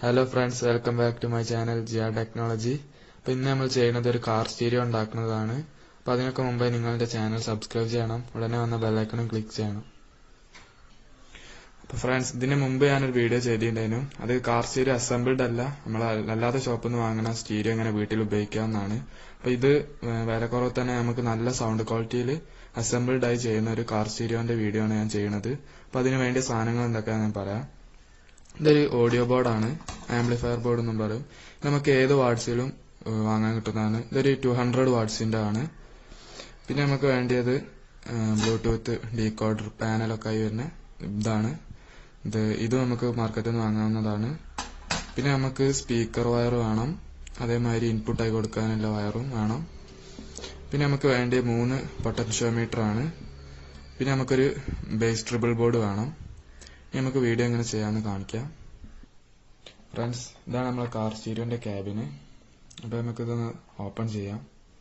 Hello friends welcome back to my channel Jiya technology അപ്പൊ ഇന്ന് നമ്മൾ ചെയ്യുന്നത് ഒരു കാർ സ്റ്റീരിയോ ഉണ്ടാക്കുന്നതാണ് അപ്പൊ അതിനൊക്കെ മുമ്പേ നിങ്ങളുടെ ചാനൽ സബ്സ്ക്രൈബ് ചെയ്യണം ഉടനെ വന്ന ബെല്ലൈക്കണും ക്ലിക്ക് ചെയ്യണം അപ്പൊ ഫ്രണ്ട്സ് ഇതിന് മുമ്പ് ഞാനൊരു വീഡിയോ ചെയ്തിട്ടുണ്ടായിരുന്നു അത് കാർ സ്റ്റീരിയോ അസംബിൾഡ് അല്ല നമ്മൾ അല്ലാത്ത ഷോപ്പിൽ നിന്ന് വാങ്ങുന്ന സ്റ്റീരിയോ ഇങ്ങനെ വീട്ടിൽ ഉപയോഗിക്കാവുന്നതാണ് അപ്പൊ ഇത് വില കുറവ് തന്നെ നമുക്ക് നല്ല സൗണ്ട് ക്വാളിറ്റിയിൽ അസംബിൾഡ് ആയി ചെയ്യുന്ന ഒരു കാർ സ്റ്റീരിയോന്റെ വീഡിയോ ആണ് ഞാൻ ചെയ്യുന്നത് അപ്പൊ അതിന് വേണ്ടിയ സാധനങ്ങൾ എന്തൊക്കെയാണെന്ന് ഞാൻ പറയാം ഇതൊരു ഓഡിയോ ബോർഡാണ് ആംപ്ലിഫയർ ബോർഡ് എന്നും പറയും നമുക്ക് ഏത് വാട്സിലും വാങ്ങാൻ കിട്ടുന്നതാണ് ഇതൊരു ടു ഹൺഡ്രഡ് വാട്സിന്റെ ആണ് പിന്നെ നമുക്ക് വേണ്ടിയത് ബ്ലൂടൂത്ത് ഡീകോഡർ പാനലൊക്കെ ആയി വരുന്ന ഇതാണ് ഇത് ഇത് നമുക്ക് മാർക്കറ്റിൽ നിന്ന് വാങ്ങാവുന്നതാണ് പിന്നെ നമുക്ക് സ്പീക്കർ വയർ വേണം അതേമാതിരി ഇൻപുട്ടായി കൊടുക്കാനുള്ള വയറും വേണം പിന്നെ നമുക്ക് വേണ്ടിയ മൂന്ന് പൊട്ടൻഷ്യോമീറ്റർ ആണ് പിന്നെ നമുക്കൊരു ബേസ് ട്രിബിൾ ബോർഡ് വേണം ഇനി നമുക്ക് വീഡിയോ എങ്ങനെ ചെയ്യാമെന്ന് കാണിക്കാം ഫ്രണ്ട്സ് ഇതാണ് നമ്മളെ കാർ സ്റ്റീരിയോന്റെ ക്യാബിന് അപ്പൊ നമുക്കിതൊന്ന് ഓപ്പൺ ചെയ്യാം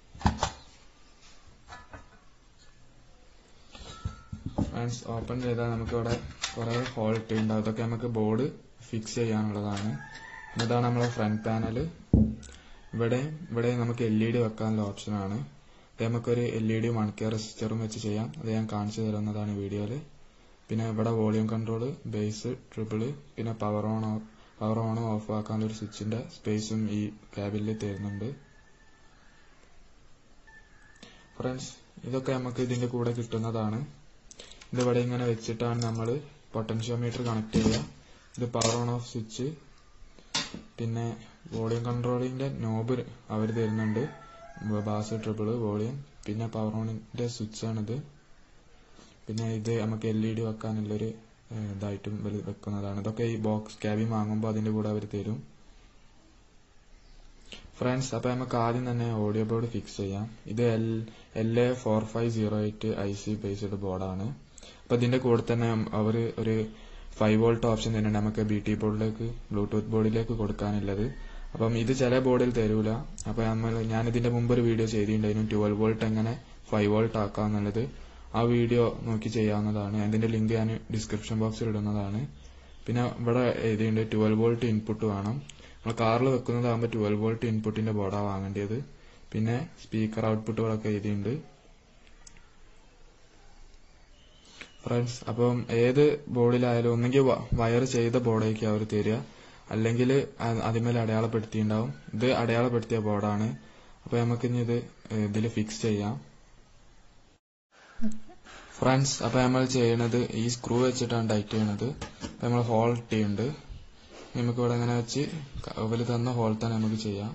ഫ്രണ്ട്സ് ഓപ്പൺ ചെയ്താൽ നമുക്ക് ഇവിടെ കുറെ ഹോൾ ഇട്ടിട്ടുണ്ടാവും അതൊക്കെ നമുക്ക് ബോർഡ് ഫിക്സ് ചെയ്യാനുള്ളതാണ് ഇതാണ് നമ്മളെ ഫ്രണ്ട് പാനൽ ഇവിടെ ഇവിടെ നമുക്ക് എൽ ഇ ഡി വെക്കാനുള്ള ഓപ്ഷനാണ് ഇത് നമുക്കൊരു L E D one K റെസിസ്റ്ററും വെച്ച് ചെയ്യാം അത് ഞാൻ കാണിച്ചു തരുന്നതാണ് വീഡിയോയില് പിന്നെ ഇവിടെ വോളിയം കൺട്രോൾ ബേസ് ട്രിപ്പിള് പിന്നെ power on power on off ആക്കാനുള്ള ഒരു സ്വിച്ചിന്റെ സ്പേസും ഈ ക്യാബിനിൽ തരുന്നുണ്ട് ഫ്രണ്ട്സ് ഇതൊക്കെ നമുക്ക് ഇതിന്റെ കൂടെ കിട്ടുന്നതാണ് ഇതിവിടെ ഇങ്ങനെ വെച്ചിട്ടാണ് നമ്മൾ പൊട്ടൻഷ്യോമീറ്റർ കണക്ട് ചെയ്യുക ഇത് പവർ ഓൺ ഓഫ് സ്വിച്ച് പിന്നെ വോളിയം കൺട്രോളിന്റെ നോബ് അവർ തരുന്നുണ്ട് ബാസ് ട്രിപ്പിള് വോളിയം പിന്നെ പവർ ഓണിന്റെ സ്വിച്ച് ആണിത് പിന്നെ ഇത് നമുക്ക് എൽ ഇ ഡി വെക്കാനുള്ളൊരു ഇതായിട്ടും വെക്കുന്നതാണ് ഇതൊക്കെ ഈ ബോക്സ് ക്യാബിൻ വാങ്ങുമ്പോൾ അതിന്റെ കൂടെ അവർ തരും ഫ്രണ്ട്സ് അപ്പൊ നമുക്ക് ആദ്യം തന്നെ ഓഡിയോ ബോർഡ് ഫിക്സ് ചെയ്യാം ഇത് L L A four five zero eight I C based ബോർഡാണ് അപ്പൊ ഇതിന്റെ കൂടെ തന്നെ അവർ ഒരു ഫൈവ് വോൾട്ട് ഓപ്ഷൻ തന്നെയുണ്ട് നമുക്ക് ബി ടി ബോർഡിലേക്ക് ബ്ലൂടൂത്ത് ബോർഡിലേക്ക് കൊടുക്കാനുള്ളത് അപ്പം ഇത് ചില ബോർഡിൽ തരൂല അപ്പൊ നമ്മൾ ഞാൻ ഇതിന്റെ മുമ്പ് ഒരു വീഡിയോ ചെയ്തിട്ടുണ്ടായിരുന്നു ട്വൽവ് വോൾട്ട് എങ്ങനെ ഫൈവ് വോൾട്ട് ആക്കാന്നുള്ളത് ആ വീഡിയോ നോക്കി ചെയ്യാവുന്നതാണ് അതിന്റെ ലിങ്ക് ഞാൻ ഡിസ്ക്രിപ്ഷൻ ബോക്സിൽ ഇടുന്നതാണ് പിന്നെ ഇവിടെ എഴുതിയുണ്ട് ട്വൽവ് വോൾട്ട് ഇൻപുട്ട് വേണം നമ്മൾ കാറിൽ വെക്കുന്നതാകുമ്പോൾ ട്വൽവ് വോൾട്ട് ഇൻപുട്ടിന്റെ ബോർഡാണ് വാങ്ങേണ്ടത് പിന്നെ സ്പീക്കർ ഔട്ട്പുട്ടുകളൊക്കെ എഴുതിയിട്ടുണ്ട് ഫ്രണ്ട്സ് അപ്പം ഏത് ബോർഡിലായാലും ഒന്നെങ്കിൽ വയർ ചെയ്ത ബോർഡേക്ക് അവർ തരിക അല്ലെങ്കിൽ അതിന്മേൽ അടയാളപ്പെടുത്തിയിട്ടുണ്ടാവും ഇത് അടയാളപ്പെടുത്തിയ ബോർഡാണ് അപ്പൊ നമുക്ക് ഇനി ഇത് ഇതിൽ ഫിക്സ് ചെയ്യാം ഫ്രണ്ട്സ് അപ്പൊ നമ്മൾ ചെയ്യണത് ഈ സ്ക്രൂ വെച്ചിട്ടാണ് ടൈറ്റ് ചെയ്യണത് അപ്പൊ നമ്മൾ ഹോൾ ഇട്ടിയുണ്ട് നമുക്ക് ഇവിടെ ഇങ്ങനെ വെച്ച് അവര് തന്ന ഹോൾ തന്നെ നമുക്ക് ചെയ്യാം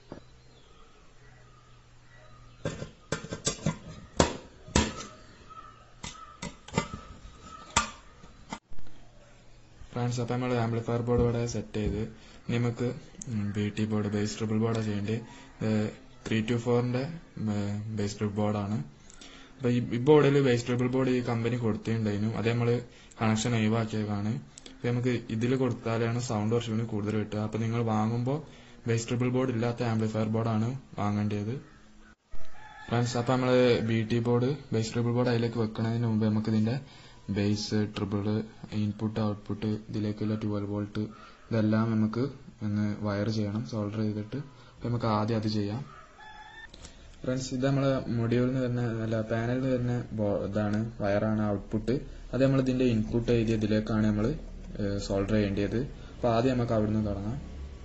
ഫ്രണ്ട്സ് അപ്പൊ നമ്മൾ ആംപ്ലിഫയർ ബോർഡ് ഇവിടെ സെറ്റ് ചെയ്ത് നമുക്ക് B T board bass treble board ചെയ്യേണ്ടത് ത്രീ ടു ഫോറിന്റെ ബേസ് ട്രിപ്പിൾ ബോർഡാണ് അപ്പൊ ഈ ബോർഡിൽ ബേസ് ട്രിപ്പിൾ ബോർഡ് ഈ കമ്പനി കൊടുത്തിട്ടുണ്ടായിരുന്നു അത് നമ്മൾ കണക്ഷൻ ഒഴിവാക്കിയതാണ് അപ്പൊ നമുക്ക് ഇതിൽ കൊടുത്താലാണ് സൗണ്ട് കുറച്ചുകൂടി കൂടുതൽ കിട്ടുക അപ്പൊ നിങ്ങൾ വാങ്ങുമ്പോൾ ബേസ് ട്രിപ്പിൾ ബോർഡ് ഇല്ലാത്ത ആംപ്ലിഫയർ ബോർഡാണ് വാങ്ങേണ്ടത് ഫ്രണ്ട്സ് അപ്പൊ നമ്മള് B T board bass treble board അതിലേക്ക് വെക്കുന്നതിന് മുമ്പ് നമുക്ക് ഇതിന്റെ ബേസ് ട്രിപ്പിൾ ഇൻപുട്ട് ഔട്ട്പുട്ട് ഇതിലേക്കുള്ള ട്വൽവ് വോൾട്ട് ഇതെല്ലാം നമുക്ക് ഒന്ന് വയർ ചെയ്യണം സോൾഡർ ചെയ്തിട്ട് നമുക്ക് ആദ്യം അത് ചെയ്യാം ഫ്രണ്ട്സ് ഇത് നമ്മളെ മൊഡ്യൂളിൽ നിന്ന് വരുന്ന അല്ല പാനലിൽ നിന്ന് വരുന്ന ഇതാണ് വയറാണ് ഔട്ട്പുട്ട് അത് നമ്മൾ ഇതിന്റെ ഇൻപുട്ട് എഴുതിയ ഇതിലേക്കാണ് നമ്മൾ സോൾഡർ ചെയ്യേണ്ടത് അപ്പൊ ആദ്യം നമുക്ക് അവിടുന്ന് തുടങ്ങാം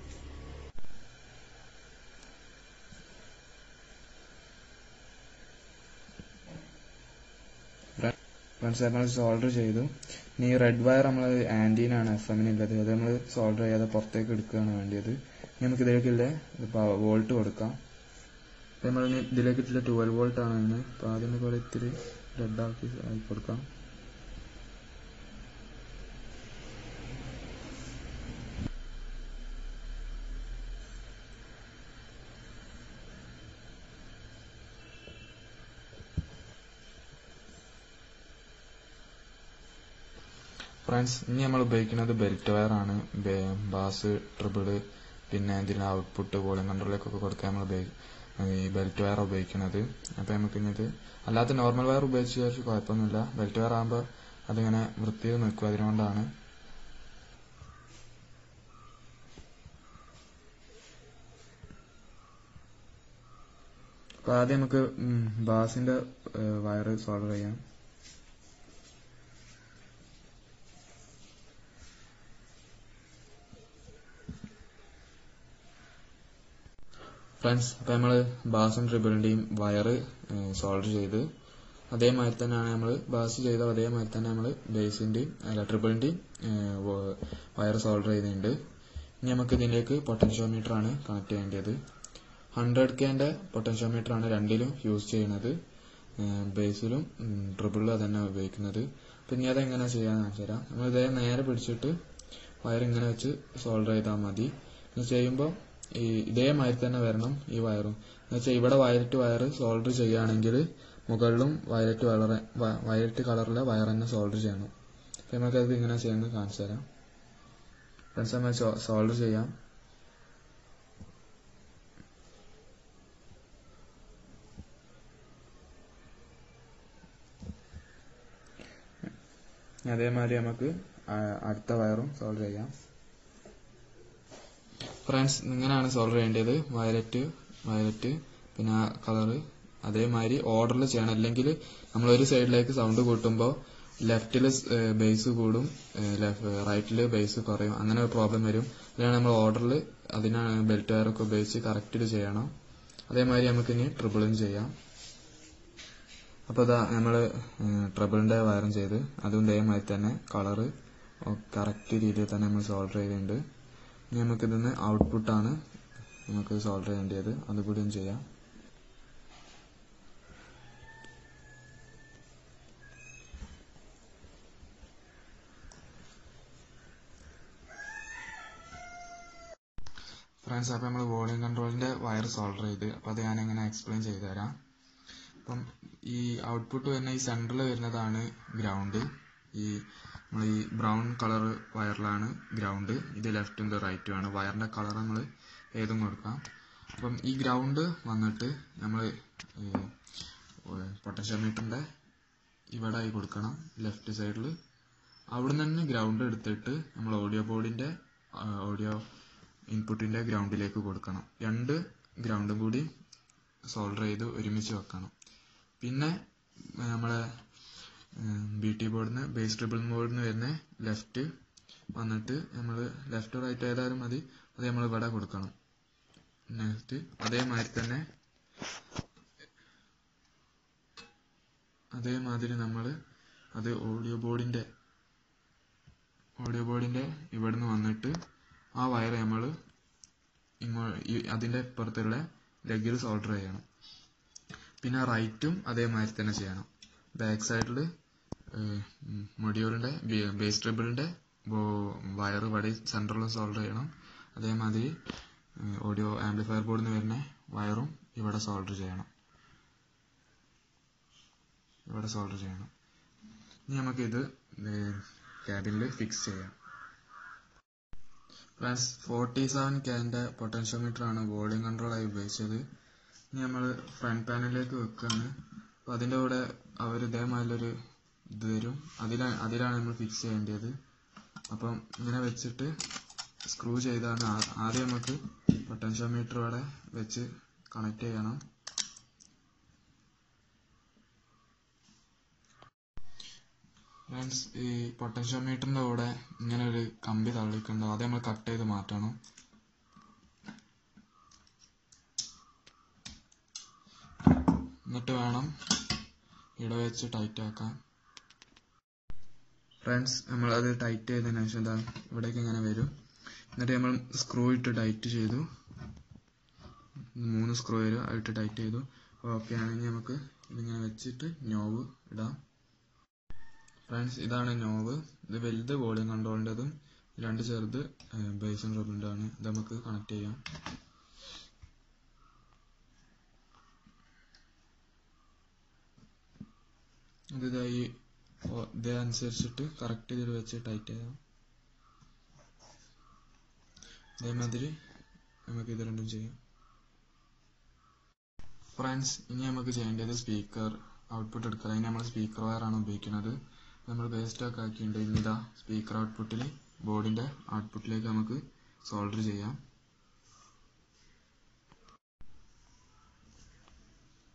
ഫ്രണ്ട്സ് നമ്മൾ സോൾഡർ ചെയ്തു ഇനി റെഡ് വയർ നമ്മൾ ആന്റീനാണ് എഫ് എമ്മിനുള്ളത് അത് നമ്മൾ സോൾഡർ ചെയ്യാതെ പുറത്തേക്ക് എടുക്കുകയാണ് വേണ്ടിയത് ഇനി നമുക്ക് ഇതിലേക്കില്ല വോൾട്ട് കൊടുക്കാം നമ്മൾ ഇതിലേക്ക് ഇത്തിരി ട്വൽവ് വോൾട്ട് ആണ് അതിന് അപ്പൊ ആദ്യം പോലെ ഇത്തിരി റെഡ് ആക്കി ആക്കി കൊടുക്കാം ഫ്രണ്ട്സ് ഇനി നമ്മൾ ഉപയോഗിക്കുന്നത് ബെൽറ്റ് വയർ ആണ് ബാസ് ട്രിബിള് പിന്നെ ഇതിന് ഔട്ട്പുട്ട് വോളിയം കൺട്രോളിലേക്കൊക്കെ കൊടുക്കാൻ നമ്മൾ ഈ ബെൽറ്റ് വയർ ഉപയോഗിക്കുന്നത് അപ്പൊ നമുക്ക് ഇന്നത് അല്ലാത്ത നോർമൽ വയർ ഉപയോഗിച്ച് വിചാരിച്ച് കുഴപ്പമൊന്നുമില്ല ബെൽറ്റ് വയർ ആകുമ്പോൾ അതിങ്ങനെ വൃത്തിയിൽ നിൽക്കും അതിനുകൊണ്ടാണ് അപ്പൊ ആദ്യം നമുക്ക് ബാസിന്റെ വയറ് സോൾവ് ചെയ്യാം ഫ്രണ്ട്സ് അപ്പൊ നമ്മള് ബാസും ട്രിബിളിന്റെയും വയറ് സോൾവ് ചെയ്ത് അതേമാതിരി തന്നെയാണ് നമ്മൾ ബാസ് ചെയ്ത അതേമാതിരി തന്നെ നമ്മൾ ബേസിന്റെയും അല്ല ട്രിബിളിന്റെയും വയർ സോൾവ് ചെയ്യുന്നുണ്ട് ഇനി നമുക്ക് ഇതിലേക്ക് പൊട്ടൻഷ്യോമീറ്റർ ആണ് കണക്ട് ചെയ്യേണ്ടത് ഹൺഡ്രഡ് കെന്റെ പൊട്ടൻഷ്യോമീറ്റർ ആണ് രണ്ടിലും യൂസ് ചെയ്യുന്നത് ബേസിലും ട്രിബിളിലും അതന്നെ ഉപയോഗിക്കുന്നത് അപ്പൊ ഇനി അതെങ്ങനെ ചെയ്യാന്ന് കാണിച്ചു തരാം നമ്മൾ ഇതേ നേരെ പിടിച്ചിട്ട് വയർ ഇങ്ങനെ വെച്ച് സോൾവ് ചെയ്താൽ മതി ഇത് ചെയ്യുമ്പോൾ ഈ ഇതേമാതിരി തന്നെ വരണം ഈ വയറും എന്നുവെച്ചാൽ ഇവിടെ വയലറ്റ് വയർ സോൾഡർ ചെയ്യുകയാണെങ്കിൽ മുകളിലും വയലറ്റ് കളർ വയലറ്റ് കളറിലെ വയർ തന്നെ സോൾഡർ ചെയ്യണം അപ്പൊ നമുക്കത് ഇങ്ങനെ ചെയ്യുന്നത് കാണിച്ചു തരാം ഫ്രണ്ട്സ് നമ്മൾ സോൾഡർ ചെയ്യാം അതേമാതിരി നമുക്ക് അടുത്ത വയറും സോൾവ് ചെയ്യാം ഫ്രണ്ട്സ് ഇങ്ങനെയാണ് സോൾവ് ചെയ്യേണ്ടത് വയലറ്റ് വയലറ്റ് പിന്നെ ആ കളറ് അതേമാതിരി ഓർഡറിൽ ചെയ്യണം അല്ലെങ്കിൽ നമ്മൾ ഒരു സൈഡിലേക്ക് സൗണ്ട് കൂട്ടുമ്പോൾ ലെഫ്റ്റിൽ ബേസ് കൂടും റൈറ്റിൽ ബേസ് കുറയും അങ്ങനെ ഒരു പ്രോബ്ലം വരും അതിനാണ് നമ്മൾ ഓർഡറിൽ അതിനാണ് ബെൽറ്റ് വയറൊക്കെ ഉപയോഗിച്ച് കറക്റ്റിൽ ചെയ്യണം അതേമാതിരി നമുക്ക് ഇനി ട്രിബിളും ചെയ്യാം അപ്പോൾ ഇതാ നമ്മൾ ട്രിബിളിന്റെ വയറും ചെയ്ത് അതും ഇതേമാതിരി തന്നെ കളറ് കറക്റ്റ് രീതിയിൽ തന്നെ നമ്മൾ സോൾവ് ചെയ്തിട്ടുണ്ട് ഇനി നമുക്ക് ഇതിന്ന് ഔട്ട്പുട്ടാണ് നമുക്ക് സോൾവ് ചെയ്യേണ്ടത് അതുകൂടിയും ചെയ്യാം ഫ്രണ്ട്സ് അപ്പോൾ നമ്മൾ വോളിയം കൺട്രോളിന്റെ വയർ സോൾവ് ചെയ്ത് അപ്പോൾ അത് ഞാൻ എങ്ങനെ എക്സ്പ്ലെയിൻ ചെയ്തു തരാം അപ്പം ഈ ഔട്ട്പുട്ട് വരുന്ന ഈ സെൻറ്ററിൽ വരുന്നതാണ് ഗ്രൗണ്ട് ഈ നമ്മൾ ഈ ബ്രൗൺ കളർ വയറിലാണ് ഗ്രൗണ്ട് ഇത് ലെഫ്റ്റും ഇത് റൈറ്റും ആണ് വയറിന്റെ കളർ നമ്മൾ ഏതും കൊടുക്കാം അപ്പം ഈ ഗ്രൗണ്ട് വന്നിട്ട് നമ്മൾ പൊട്ടൻഷ്യോമീറ്ററിന്റെ ഇവിടെ ആയി കൊടുക്കണം ലെഫ്റ്റ് സൈഡിൽ അവിടെ നിന്ന് ഗ്രൗണ്ട് എടുത്തിട്ട് നമ്മൾ ഓഡിയോ ബോർഡിന്റെ ഓഡിയോ ഇൻപുട്ടിന്റെ ഗ്രൗണ്ടിലേക്ക് കൊടുക്കണം രണ്ട് ഗ്രൗണ്ടും കൂടി സോൾഡർ ചെയ്ത് ഒരുമിച്ച് വെക്കണം പിന്നെ നമ്മളെ ബി ടി ബോർഡിന് ബേസ് ട്രിബിൾ ബോർഡിന് വരുന്ന ലെഫ്റ്റ് വന്നിട്ട് നമ്മൾ ലെഫ്റ്റ് റൈറ്റ് ഏതായാലും മതി അത് നമ്മൾ ഇവിടെ കൊടുക്കണം നെക്സ്റ്റ് അതേമാതിരി തന്നെ അതേമാതിരി നമ്മൾ അത് ഓഡിയോ ബോർഡിന്റെ ഓഡിയോ ബോർഡിന്റെ ഇവിടുന്ന് വന്നിട്ട് ആ വയർ നമ്മൾ ഇങ്ങോ അതിന്റെ ഇപ്പുറത്തുള്ള ലെഗിൽ സോൾഡർ ചെയ്യണം പിന്നെ റൈറ്റും അതേമാതിരി തന്നെ ചെയ്യണം ബാക്ക് സൈഡിൽ മൊഡ്യൂളിന്റെ ബേസ് ട്രിബിളിന്റെ വയർ ഇവിടെ സെൻട്രലിൽ സോൾഡർ ചെയ്യണം അതേമാതിരി ഓഡിയോ ആംപ്ലിഫയർ ബോർഡിൽ നിന്ന് വരുന്ന വയറും ഇവിടെ സോൾഡർ ചെയ്യണം ഇവിടെ സോൾഡർ ചെയ്യണം ഇനി നമുക്കിത് ക്യാബിനിൽ ഫിക്സ് ചെയ്യാം പ്ലസ് ഫോർട്ടി സെവൻ കെന്റെ പൊട്ടൻഷ്യോമീറ്റർ ആണ് വോളിയം കൺട്രോൾ ആയി ഉപയോഗിച്ചത് ഇനി നമ്മൾ ഫ്രണ്ട് പാനലിലേക്ക് വെക്കുകയാണ് അപ്പൊ അതിന്റെ കൂടെ അവർ ഇതേമാതിരി ഇത് തരും അതിലാണ് അതിലാണ് നമ്മൾ ഫിക്സ് ചെയ്യേണ്ടത് അപ്പം ഇങ്ങനെ വെച്ചിട്ട് സ്ക്രൂ ചെയ്താണ് ആദ്യം നമുക്ക് പൊട്ടൻഷ്യോമീറ്റർ ഇവിടെ വെച്ച് കണക്ട് ചെയ്യണം ഫ്രണ്ട്സ് ഈ പൊട്ടൻഷ്യോമീറ്ററിന്റെ കൂടെ ഇങ്ങനെ ഒരു കമ്പി തള്ളിക്കുണ്ടാവും അത് നമ്മൾ കട്ട് ചെയ്ത് മാറ്റണം എന്നിട്ട് വേണം ഇവിടെ വെച്ച് ടൈറ്റ് ആക്കാൻ ഫ്രണ്ട്സ് നമ്മൾ അത് ടൈറ്റ് ചെയ്തതിനു ശേഷം എന്താ ഇവിടേക്ക് ഇങ്ങനെ വരും എന്നിട്ട് നമ്മൾ സ്ക്രൂ ഇട്ട് ടൈറ്റ് ചെയ്തു മൂന്ന് സ്ക്രൂ വരും അതിട്ട് ടൈറ്റ് ചെയ്തു ഓക്കെ ആണെങ്കിൽ നമുക്ക് ഇതിങ്ങനെ വെച്ചിട്ട് നോവ് ഇടാം ഫ്രണ്ട്സ് ഇതാണ് നോവ് ഇത് വലുത് വോളിയം കൺട്രോളിൻ്റെതും രണ്ട് ചെറുത് ബേസും റബിൻ്റെ ആണ് ഇത് നമുക്ക് കണക്ട് ചെയ്യാം ഇത് ഇതായി ഇതനുസരിച്ചിട്ട് കറക്റ്റ് ഇതിൽ വെച്ച് ടൈറ്റ് ചെയ്യാം ഇതേമാതിരി നമുക്ക് ഇത് രണ്ടും ചെയ്യാം ഫ്രണ്ട്സ് ഇനി നമുക്ക് ചെയ്യേണ്ടത് സ്പീക്കർ ഔട്ട്പുട്ട് എടുക്കുക അതിന് നമ്മൾ സ്പീക്കർ വയറാണ് ഉപയോഗിക്കുന്നത് നമ്മൾ വേസ്റ്റ് ഒക്കെ ആക്കിയിട്ടുണ്ട് ഇനി ഇതാ സ്പീക്കർ ഔട്ട്പുട്ടിൽ ബോർഡിന്റെ ഔട്ട്പുട്ടിലേക്ക് നമുക്ക് സോൾഡർ ചെയ്യാം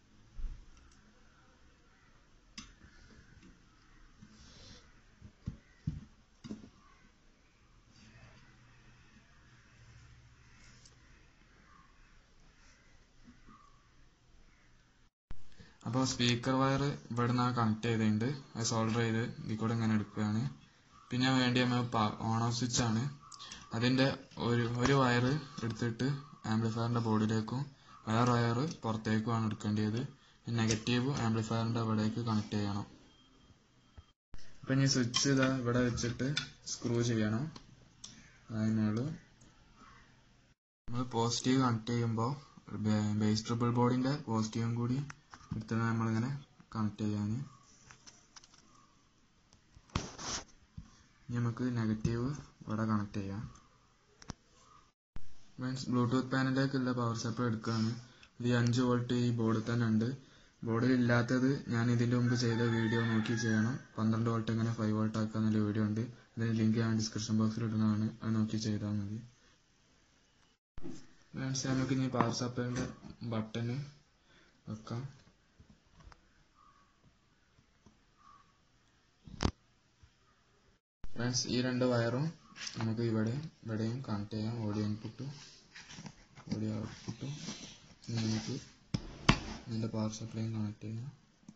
അപ്പോൾ സ്പീക്കർ വയർ ഇവിടെ നിന്ന് കണക്ട് ചെയ്തിട്ടുണ്ട് അത് സോൾഡർ ചെയ്ത് ഇതിൽ കൂടെ ഇങ്ങനെ എടുക്കുകയാണ് പിന്നെ വേണ്ടി നമ്മൾ ഓൺ ഓഫ് സ്വിച്ച് ആണ് അതിന്റെ ഒരു ഒരു വയർ എടുത്തിട്ട് ആംപ്ലിഫയറിന്റെ ബോർഡിലേക്കും വേറെ വയർ പുറത്തേക്കുമാണ് എടുക്കേണ്ടത് നെഗറ്റീവ് ആംപ്ലിഫയറിന്റെ അവിടേക്ക് കണക്ട് ചെയ്യണം അപ്പൊ ഇനി സ്വിച്ച് ഇതാ ഇവിടെ വെച്ചിട്ട് സ്ക്രൂ ചെയ്യണം അതിനുള്ളൂ നമ്മൾ പോസിറ്റീവ് കണക്ട് ചെയ്യുമ്പോൾ ബേസ് ട്രിപ്പിൾ ബോർഡിന്റെ പോസിറ്റീവും കൂടി എടുത്തിട്ട് നമ്മളിങ്ങനെ കണക്ട് ചെയ്യാൻ ഇനി നമുക്ക് നെഗറ്റീവ് ഇവിടെ കണക്ട് ചെയ്യാം മീൻസ് ബ്ലൂടൂത്ത് പാനലിലേക്കുള്ള പവർ സപ്ലൈ എടുക്കുകയാണ് ഇത് അഞ്ച് വോൾട്ട് ഈ ബോർഡിൽ തന്നെ ഉണ്ട് ബോർഡിൽ ഇല്ലാത്തത് ഞാൻ ഇതിന്റെ മുമ്പ് ചെയ്ത വീഡിയോ നോക്കി ചെയ്യണം പന്ത്രണ്ട് വോൾട്ട് എങ്ങനെ ഫൈവ് വോൾട്ട് ആക്കാന്നുള്ള വീഡിയോ ഉണ്ട് അതിന്റെ ലിങ്ക് ഞാൻ ഡിസ്ക്രിപ്ഷൻ ബോക്സിൽ ഇടുന്നതാണ് അത് നോക്കി ചെയ്താൽ മതി ഫ്രണ്ട്സ് നമുക്ക് ഇനി പവർ സപ്ലൈന്റെ ബട്ടൺ വെക്കാം ഫ്രണ്ട്സ് ഈ രണ്ട് വയറും നമുക്ക് ഇവിടെ ഇവിടെയും കണക്ട് ചെയ്യാം ഓഡിയോ ഇൻപുട്ടും ഓഡിയോ ഔട്ട്പുട്ടും നമുക്ക് ഇതിന്റെ പവർ സപ്ലൈയും കണക്ട് ചെയ്യാം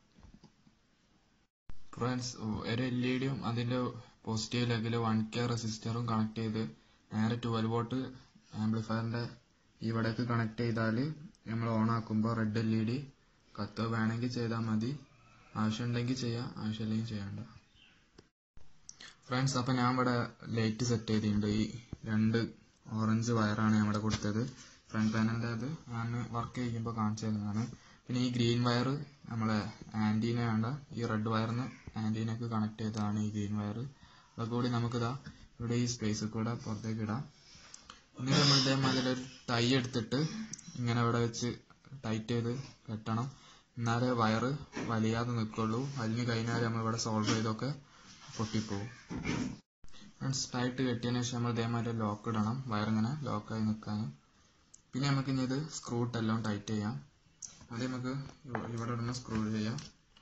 ഫ്രണ്ട്സ് ഒരു എൽ ഇ ഡിയും അതിന്റെ പോസിറ്റീവ് ലെഗിൽ വൺ കെ റെസിസ്റ്ററും കണക്ട് ചെയ്ത് നേരെ ട്വൽവ് വോട്ട് ആംപ്ലിഫയറിന്റെ ഇവിടേക്ക് കണക്ട് ചെയ്താൽ നമ്മൾ ഓൺ ആക്കുമ്പോൾ റെഡ് എൽ ഇ ഡി കത്തോ വേണമെങ്കിൽ ചെയ്താൽ മതി ആവശ്യമുണ്ടെങ്കിൽ ചെയ്യാം ആവശ്യമില്ലെങ്കിൽ ചെയ്യണ്ട ഫ്രണ്ട്സ് അപ്പൊ ഞാൻ ഇവിടെ ലൈറ്റ് സെറ്റ് ചെയ്തിട്ടുണ്ട് ഈ രണ്ട് ഓറഞ്ച് വയറാണ് ഞാൻ ഇവിടെ കൊടുത്തത് ഫ്രണ്ട് പാനലിന്റെ അത് ഞാൻ വർക്ക് ചെയ്യുമ്പോൾ കാണിച്ചു തരുന്നതാണ് പിന്നെ ഈ ഗ്രീൻ വയർ നമ്മളെ ആന്റീന വേണ്ട ഈ റെഡ് വയറിന് ആന്റീനക്ക് കണക്ട് ചെയ്തതാണ് ഈ ഗ്രീൻ വയർ അതൊക്കെ കൂടി നമുക്കിതാ ഇവിടെ ഈ സ്പേസിൽ കൂടെ പുറത്തേക്ക് ഇടാം എന്നിട്ട് നമ്മൾ ഇതേമാതിരി ഒരു ടൈ എടുത്തിട്ട് ഇങ്ങനെ ഇവിടെ വെച്ച് ടൈറ്റ് ചെയ്ത് കെട്ടണം എന്നാലേ വയറ് വലിയാതെ നിൽക്കുള്ളൂ വലിഞ്ഞു കഴിഞ്ഞാൽ നമ്മൾ ഇവിടെ സോൾവ് ചെയ്തൊക്കെ പൊട്ടിപ്പോവും ഫ്രണ്ട്സ് ടൈറ്റ് കെട്ടിയതിന് ശേഷം നമ്മൾ ഇതേമാതിരി ലോക്ക് ഇടണം വയറിങ്ങനെ ലോക്കായി നിൽക്കാൻ പിന്നെ നമുക്ക് ഇനി ഇത് സ്ക്രൂ എല്ലാം ടൈറ്റ് ചെയ്യാം ആദ്യം നമുക്ക് ഇവിടെ ഇടുന്ന സ്ക്രൂ ചെയ്യാം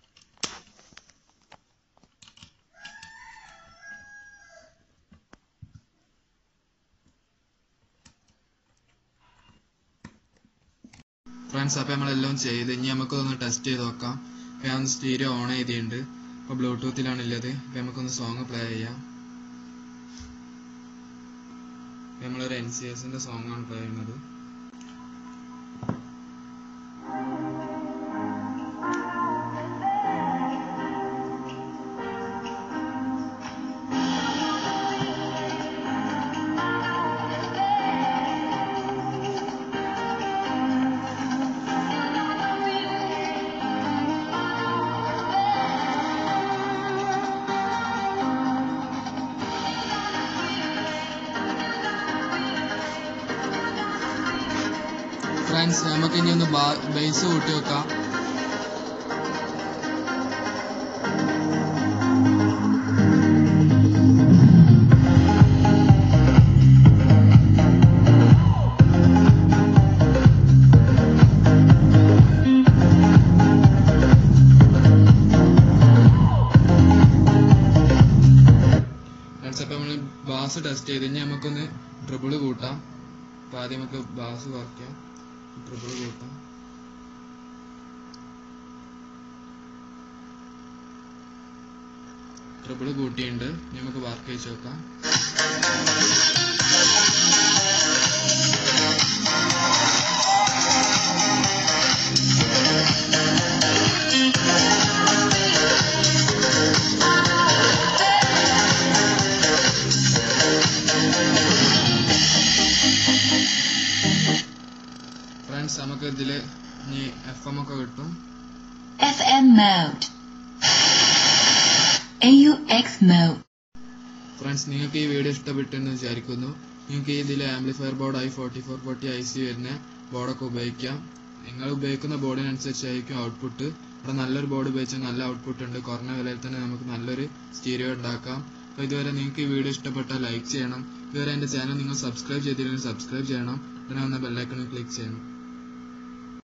ഫ്രണ്ട്സ് അപ്പൊ നമ്മളെല്ലാം ചെയ്ത് ഇനി നമുക്കൊന്ന് ടെസ്റ്റ് ചെയ്ത് നോക്കാം അപ്പൊ ഞാൻ സ്റ്റീരിയോ ഓൺ ചെയ്തിട്ടുണ്ട് അപ്പൊ ബ്ലൂടൂത്തിലാണ് ഉള്ളത് അപ്പൊ നമുക്കൊന്ന് സോങ് പ്ലേ ചെയ്യാം അപ്പൊ നമ്മളൊരു എൻ സി എസിന്റെ സോങ് ആണ് പ്ലേ ചെയ്യുന്നത് ഫ്രണ്ട്സ് നമുക്ക് ഇനി ഒന്ന് ബേസ് കൂട്ടി വെക്കാം ഫ്രണ്ട്സ് അപ്പൊ നമ്മള് ബാസ് ടെസ്റ്റ് ചെയ്ത് ഇനി നമുക്കൊന്ന് ട്രിപ്പിള് കൂട്ടാം അപ്പൊ ആദ്യം നമുക്ക് ബാസ് കുറയ്ക്കാം ട്രിപ്പിൾ കൂട്ടാം ട്രിപ്പിൾ കൂട്ടിയിട്ടുണ്ട് ഇനി നമുക്ക് വർക്ക് ചെയ്ത് നോക്കാം ഫ്രണ്ട്സ് നമുക്ക് ഇതില് ഇനി എഫ് എം ഒക്കെ കിട്ടും FM mode. AUX mode. Friends നിങ്ങൾക്ക് ഈ വീഡിയോ ഇഷ്ടപ്പെട്ടെന്ന് വിചാരിക്കുന്നു നിങ്ങൾക്ക് ഇതിൽ amplifier board I forty four forty I C വരുന്ന ബോർഡൊക്കെ ഉപയോഗിക്കാം നിങ്ങൾ ഉപയോഗിക്കുന്ന ബോർഡിനനുസരിച്ചായിരിക്കും ഔട്ട്പുട്ട് ഇവിടെ നല്ലൊരു ബോർഡ് ഉപയോഗിച്ചാൽ നല്ല ഔട്ട്പുട്ട് ഉണ്ട് കുറഞ്ഞ വിലയിൽ തന്നെ നമുക്ക് നല്ലൊരു സ്റ്റീരിയോ ഉണ്ടാക്കാം അപ്പോൾ ഇതുവരെ നിങ്ങൾക്ക് ഈ വീഡിയോ ഇഷ്ടപ്പെട്ടാൽ ലൈക്ക് ചെയ്യണം ഇതുവരെ എൻ്റെ ചാനൽ നിങ്ങൾ സബ്സ്ക്രൈബ് ചെയ്തില്ലെങ്കിൽ സബ്സ്ക്രൈബ് ചെയ്യണം പിന്നെ വന്ന ബെല്ലൈക്കണിൽ ക്ലിക്ക് ചെയ്യണം